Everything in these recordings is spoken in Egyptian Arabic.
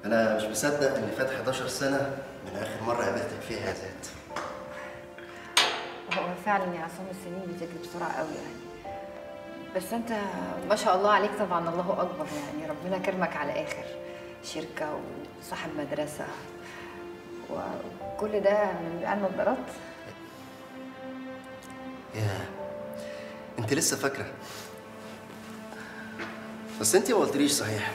انا مش مصدق ان فات 11 سنه من اخر مره قابلتك فيها يا ذات هو فعلا يا عصام السنين بتجري بسرعه قوي يعني بس انت ما شاء الله عليك طبعا الله اكبر يعني ربنا كرمك على اخر شركه وصاحب مدرسه وكل ده من بيع النضارات يا انت لسه فاكره بس انت ما قلتليش صحيح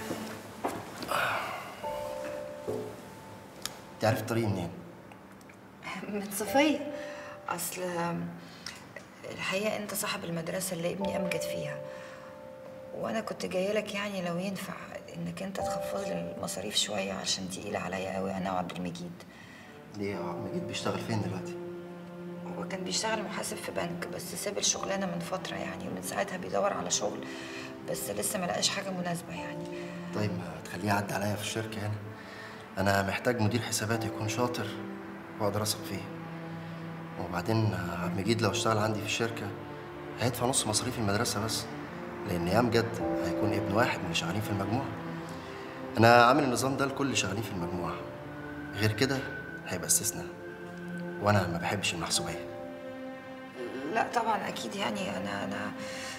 انت عارف الطريق منين من صفية أصل الحقيقة أنت صاحب المدرسة اللي ابني أمجد فيها وأنا كنت جاية لك يعني لو ينفع إنك أنت تخفض لي المصاريف شوية عشان تقيلة عليا قوي أنا وعبد المجيد ليه يا عم مجيد بيشتغل فين دلوقتي هو كان بيشتغل محاسب في بنك بس ساب الشغلانة من فترة يعني ومن ساعتها بيدور على شغل بس لسه ما لقاش حاجة مناسبة يعني طيب ما تخليه يعدي عليا في الشركه هنا انا محتاج مدير حسابات يكون شاطر واقدر اثق فيه وبعدين عبد المجيد لو اشتغل عندي في الشركه هيدفع نص مصاريف المدرسه بس لان يا امجد هيكون ابن واحد من اللي شغالين في المجموعه انا عامل النظام ده لكل اللي شغالين في المجموعه غير كده هيبقى استثناء وانا ما بحبش المحسوبيه لا طبعا اكيد يعني انا انا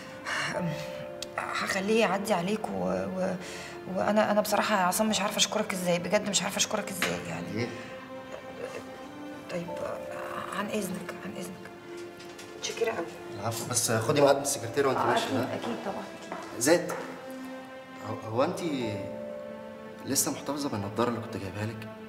هخليه يعدي عليك و... و... وانا انا بصراحه يا عصام مش عارفه اشكرك ازاي بجد مش عارفه اشكرك ازاي يعني ايه طيب عن اذنك عن اذنك متشكره قوي العفو بس خدي معاك السكرتير وانت ماشيه اكيد ها؟ اكيد طبعا اكيد زاد هو- هو انت لسه محتفظه بالنضاره اللي كنت جايبها لك